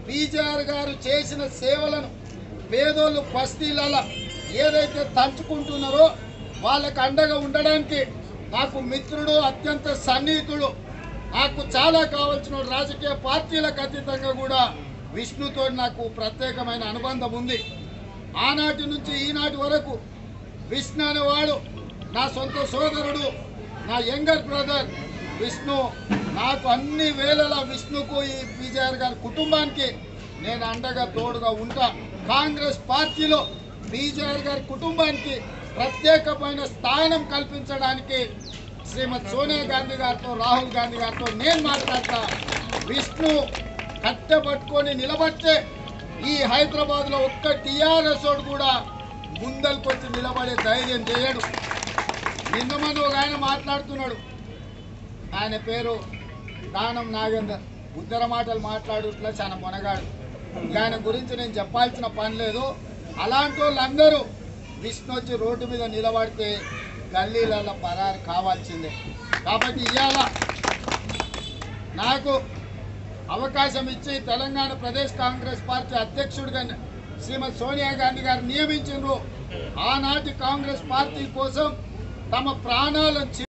PGR గారు చేసిన సేవలను పేదోళ్ళు బస్తీలలో ఏదైతే తలుచుకుంటున్నారో వాళ్ళకు అండగా ఉండడానికి నాకు మిత్రుడు అత్యంత సన్నిహితుడు నాకు చాలా కావాల్సిన రాజకీయ పార్టీలకు అతీతంగా కూడా విష్ణుతో నాకు ప్రత్యేకమైన అనుబంధం ఉంది ఆనాటి నుంచి ఈనాటి వరకు విష్ణు అనేవాడు నా సొంత సోదరుడు నా యంగర్ బ్రదర్ విష్ణు నాకు అన్ని వేళలా విష్ణుకు ఈ పీజీఆర్ గారి కుటుంబానికి నేను అండగా తోడుగా ఉంటా కాంగ్రెస్ పార్టీలో పీజీఆర్ గారి కుటుంబానికి ప్రత్యేకమైన స్థానం కల్పించడానికి శ్రీమతి సోనియా గాంధీ గారితో రాహుల్ గాంధీ గారితో నేను మాట్లాడతా విష్ణు కట్టెపట్టుకొని నిలబట్టే ఈ హైదరాబాద్ లో ఒక్క టీఆర్ఎస్ వాడు కూడా ముందలకొచ్చి నిలబడే ధైర్యం చేయడు నిన్న మన ఒక ఆయన మాట్లాడుతున్నాడు ఆయన పేరు దానం నాగేందర్ ఉత్తర మాటలు మాట్లాడుట్లా చాలా మొనగాడు ఇంకా ఆయన గురించి నేను చెప్పాల్సిన పని లేదు అలాంటి వాళ్ళందరూ విష్ణు వచ్చి రోడ్డు మీద నిలబడితే గల్లీలలో పరారు కావాల్సిందే కాబట్టి ఇవాళ నాకు అవకాశం ఇచ్చి తెలంగాణ ప్రదేశ్ కాంగ్రెస్ పార్టీ అధ్యక్షుడిగా శ్రీమతి సోనియా గాంధీ గారు నియమించారు ఆనాటి కాంగ్రెస్ పార్టీ కోసం తమ ప్రాణాలను చి-